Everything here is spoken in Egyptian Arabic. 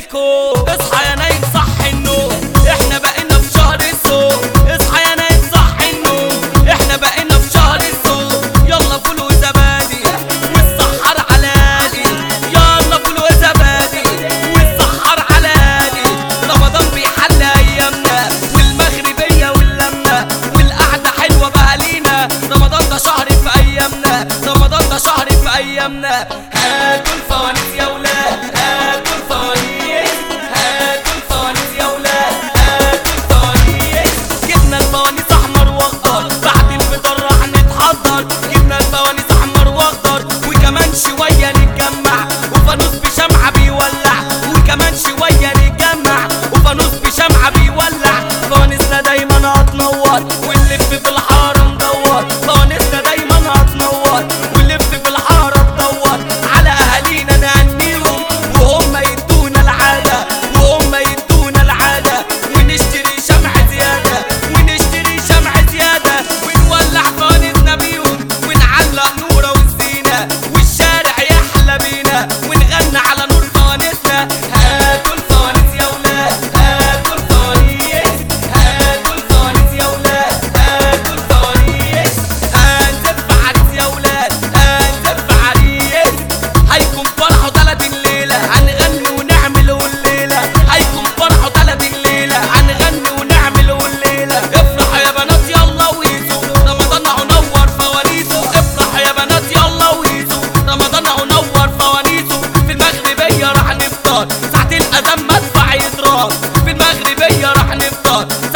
الكون اصحى يا نايم صح النوم احنا بقينا في شهر الصوم اصحى يا نايم صح النوم احنا بقينا في شهر الصوم يلا فول وزبادي والسحر علاني يلا فول وزبادي والسحر علاني رمضان بيحل ايامنا والمغربيه واللمه والقعده حلوه بقى لينا رمضان ده شهر في ايامنا رمضان ده شهر في ايامنا هاتوا الفوانيس يا ولاد هاتوا الفوانيس هاتوا الفوانيس يا ولاد هاتوا الفوانيس جبنا الفوانيس احمر واخضر بعد الفطار راح نتحضر جبنا الفوانيس احمر واخضر وكمان شويه نتجمع وفانوس بشمعه بيولع وكمان شويه نتجمع وفانوس بشمعه بيولع فوانيسنا دايما هتنور ونلف في الحاره ندور فوانيسنا دايما هتنور ونلف في الحاره ندور على اهالينا نهنيهم وهم يدونا العاده وهم يدونا العاده ونشتري شمع زياده ونشتري شمع زياده ونولع فوانيسنا بيهم ونعلق نوره والزينه والشارع يحلى بينا ونغني على نور فوانيسنا هاتوا الفوانيس يا ولاد هاتوا الفوانيس هاتوا الفوانيس يا ولاد هاتوا الفوانيس هنزف عريس يا ولاد هنزف عريس هيكون فرحه تلات الليله هنغني ونعمل والليله هيكون فرحه تلات الليله هنغني ونعمل والليله افرحوا يا بنات يلا ويزو رمضان اهو نور فوانيسه افرحوا يا بنات يلا ويزو رمضان اهو نور فوانيسه في المغربيه راح نفطر ساعة الاذان مدفع يضرب في المغربيه راح نفطر